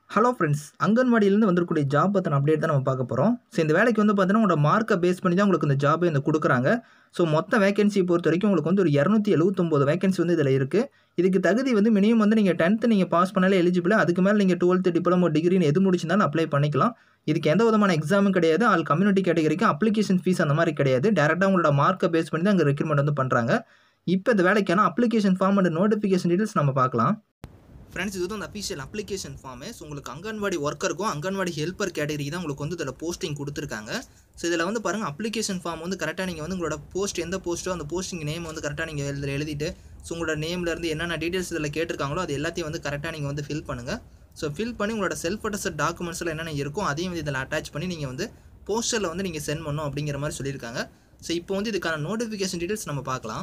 hello friends அங்கன்வாடியிலேருந்து வந்திருக்கக்கூடிய job பற்றின update தான் நம்ம பார்க்க போகிறோம் ஸோ இந்த வேலைக்கு வந்து பார்த்தீங்கன்னா உங்களோட மார்க்கை பேஸ் பண்ணி தான் உங்களுக்கு இந்த ஜாப் இந்த கொடுக்குறாங்க ஸோ மொத்த வேகன்சி பொறுத்த வரைக்கும் உங்களுக்கு வந்து ஒரு இரநூத்தி எழுபத்தொம்போது வேகன்சி வந்து இதில் இருக்குது இதுக்கு தகுதி வந்து மினிமம் வந்து நீங்கள் டென்த்து நீங்கள் பாஸ் பண்ணாலே எலிஜிபிள் அதுக்கு மேலே நீங்கள் டுவெல்த்து டிப்ளமோ டிகிரின்னு எது முடிச்சிருந்தாலும் அப்ளை பண்ணிக்கலாம் இதுக்கு எந்த விதமான எக்ஸாமும் கிடையாது ஆல் கம்யூனிட்டி கேட்டகரிக்கு அப்ளிகேஷன் ஃபீஸ் அந்த மாதிரி கிடையாது டேரெக்டாக உங்களோட மார்க்கை பேஸ் பண்ணி தான் அங்கே ரெக்ரூட்மெண்ட் வந்து பண்ணுறாங்க இப்போ இந்த வேலைக்கான application form and notification details நம்ம பார்க்கலாம் ஃப்ரெண்ட்ஸ் இது வந்து அந்த அஃபிஷியல் அப்ளிகேஷன் ஃபார்மு ஸோ உங்களுக்கு அங்கன்வாடி ஒர்க்கருக்கும் அங்கன்வாடி ஹெல்ப்பர் கேட்டகரிக்கு தான் உங்களுக்கு வந்து இதில் போஸ்டிங் கொடுத்துருக்காங்க ஸோ இதில் வந்து பாருங்கள் அப்ளிகேஷன் ஃபார்ம் வந்து கரெக்டாக நீங்கள் வந்து உங்களோட போஸ்ட் எந்த போஸ்ட்டோ அந்த போஸ்டிங் நேம் வந்து கரெக்டாக நீங்கள் இதில் எழுதிட்டு ஸோ உங்களோட நேம்லேருந்து என்னென்ன டீட்டெயில்ஸ் இதில் கேட்டிருக்காங்களோ அது எல்லாத்தையும் வந்து கரெக்டாக நீங்கள் வந்து ஃபில் பண்ணுங்கள் ஸோ ஃபில் பண்ணி உங்களோட செல்ஃப் அட்டஸ்ட் டாக்குமெண்ட்ஸில் என்னென்ன இருக்கும் அதையும் வந்து இதில் அட்டாச் பண்ணி நீங்கள் வந்து போஸ்டரில் வந்து நீங்கள் சென்ட் பண்ணணும் அப்படிங்கிற மாதிரி சொல்லியிருக்காங்க ஸோ இப்போ வந்து இதுக்கான நோட்டிஃபிகேஷன் டீட்டெயில்ஸ் நம்ம பார்க்கலாம்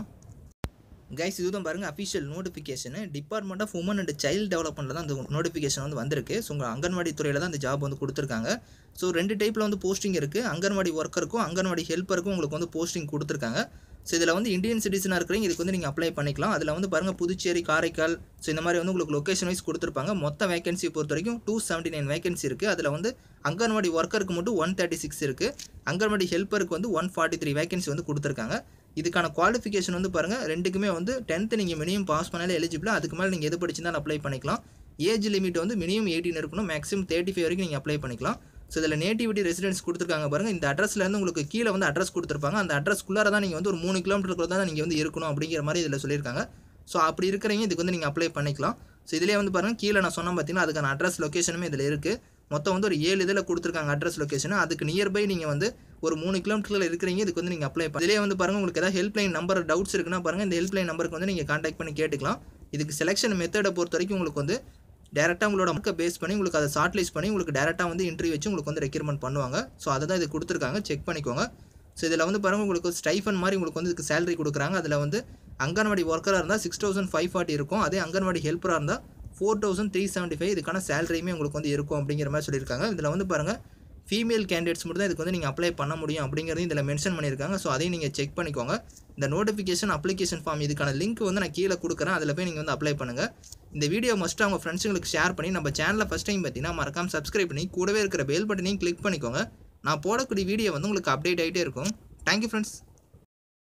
கைஸ் இதுதான் பாருங்கள் official notification department of women and child டெவலப்மெண்ட்டில் தான் அந்த நோட்டிஃபிகேஷன் வந்து வந்திருக்கு ஸோ உங்கள் அங்கன்வாடி துறையில் தான் அந்த ஜாப் வந்து கொடுத்துருக்காங்க ஸோ ரெண்டு டைப்பில் வந்து போஸ்டிங் இருக்குது அங்கன்வாடி ஒர்க்கருக்கும் அங்கன்வாடி ஹெல்ப்பருக்கும் உங்களுக்கு வந்து போஸ்டிங் கொடுத்துருக்காங்க ஸோ இதில் வந்து இந்தியன் சிட்டிசனாக இருக்கிறீங்க இதுக்கு வந்து நீங்கள் அப்ளை பண்ணிக்கலாம் அதில் வந்து பாருங்கள் புதுச்சேரி காரைக்கால் ஸோ இந்த மாதிரி வந்து உங்களுக்கு லொக்கேஷன் வைஸ் கொடுத்துருப்பாங்க மொத்த வேகன்சி பொறுத்த வரைக்கும் டூ செவன்ட்டி நைன் வேகன்சி இருக்குது அதில் வந்து அங்கன்வாடி ஒர்க்கருக்கு மட்டும் ஒன் தேர்ட்டி சிக்ஸ் இருக்குது அங்கன்வாடி ஹெல்ப்பருக்கு வந்து ஒன் ஃபார்ட்டி த்ரீ வேகன்சி வந்து கொடுத்துருக்காங்க இதுக்கான குவாலிஃபிகேஷன் வந்து பாருங்கள் ரெண்டுக்குமே வந்து டென்த்து நீங்கள் மினிமம் பாஸ் பண்ணாலே எலிஜிபிள் அதுக்கு மேலே நீங்கள் எது படிச்சிருந்தாலும் அப்ளை பண்ணிக்கலாம் ஏஜ் லிமிட் வந்து மினிமம் எயிட்டீன் இருக்கணும் மேக்ஸிமம் தேர்ட்டி ஃபைவ் வரைக்கும் நீங்கள் அப்ளை பண்ணிக்கலாம் ஸோ இதில் நேட்டிவிட்டி ரெசிடென்ஸ் கொடுத்துருக்காங்க பாருங்கள் இந்த அட்ரஸ்லேருந்து உங்களுக்கு கீழே வந்து அட்ரஸ் கொடுத்துருப்பாங்க அந்த அட்ரஸ்க்குள்ளார தான் நீங்கள் வந்து ஒரு மூணு கிலோமீட்டருக்குள்ள தான் நீங்கள் வந்து இருக்கணும் அப்படிங்கிற மாதிரி இதில் சொல்லியிருக்காங்க ஸோ அப்படி இருக்கிறவங்க இதுக்கு வந்து நீங்கள் அப்ளை பண்ணிக்கலாம் ஸோ இதிலே வந்து பாருங்கள் கீழே நான் சொன்ன பார்த்தீங்கன்னா அதுக்கான அட்ரஸ் லொக்கேஷனுமே இதில் இருக்குது மொத்தம் வந்து ஒரு ஏழு இதில் கொடுத்துருக்காங்க அட்ரஸ் லொக்கேஷன் அதுக்கு நியர்பை நீங்கள் வந்து ஒரு மூணு கிலோமீட்டரில் இருக்கிறீங்க இதுக்கு வந்து நீங்கள் அப்ளை பண்ணி இதிலே வந்து பாருங்கள் உங்களுக்கு ஏதாவது ஹெல்ப்லைன் நம்பர் டவுட்ஸ் இருக்குன்னா பாருங்கள் இந்த ஹெல்ப்லைன் நம்பருக்கு வந்து நீங்கள் கான்டாக்ட் பண்ணி கேட்டுக்கலாம் இதுக்கு செலெக்ஷன் மெத்தடை பொறுத்த வரைக்கும் உங்களுக்கு வந்து டேரெக்டாக உங்களோட மார்க்கை பேஸ் பண்ணி உங்களுக்கு அதை ஷார்ட்லிஸ்ட் பண்ணி உங்களுக்கு டேரெக்டாக வந்து இன்டர்வியூ வச்சு உங்களுக்கு வந்து ரெக்யூர்மெண்ட் பண்ணுவாங்க ஸோ அதை தான் இது கொடுத்துருக்காங்க செக் பண்ணிக்கோங்க ஸோ இதில் வந்து பாருங்கள் உங்களுக்கு ஸ்டைஃபன் மாதிரி உங்களுக்கு வந்து இதுக்கு சேலரி கொடுக்குறாங்க அதில் வந்து அங்கன்வாடி ஒர்க்கராக இருந்தால் சிக்ஸ் தௌசண்ட் ஃபைவ் ஃபார்ட்டி இருக்கும் அதே அங்கன்வாடி ஹெல்ப்பராக இருந்தால் four thousand three seventy five இதுக்கான சேலரியுமே உங்களுக்கு வந்து இருக்கும் அப்படிங்கிற மாதிரி சொல்லியிருக்காங்க இதில் வந்து பாருங்கள் ஃபீமேல் கேண்டிடேட்ஸ் மட்டும் தான் இதுக்கு வந்து நீங்கள் அப்ளை பண்ண முடியும் அப்படிங்கிறதையும் இதில் மென்ஷன் பண்ணியிருக்காங்க ஸோ அதையும் நீங்கள் செக் பண்ணிக்கோங்க இந்த நோட்டிஃபிகேஷன் அப்ளிகேஷன் ஃபார்ம் இதுக்கான லிங்க் வந்து நான் கீழே கொடுக்குறேன் அதில் போய் நீங்கள் வந்து அப்ளை பண்ணுங்கள் இந்த வீடியோ மஸ்ட்டு அவங்க ஃப்ரெண்ட்ஸுங்களுக்கு ஷேர் பண்ணி நம்ம சேனலில் ஃபஸ்ட் டைம் பார்த்தீங்கன்னா மறக்காம சப்ஸ்கிரைப் பண்ணி கூடவே இருக்கிற பெல் பட்டனையும் கிளிக் பண்ணிக்கோங்க நான் போடக்கூடிய வீடியோ வந்து உங்களுக்கு அப்டேட் ஆகிட்டே இருக்கும் தேங்க்யூ ஃப்ரெண்ட்ஸ்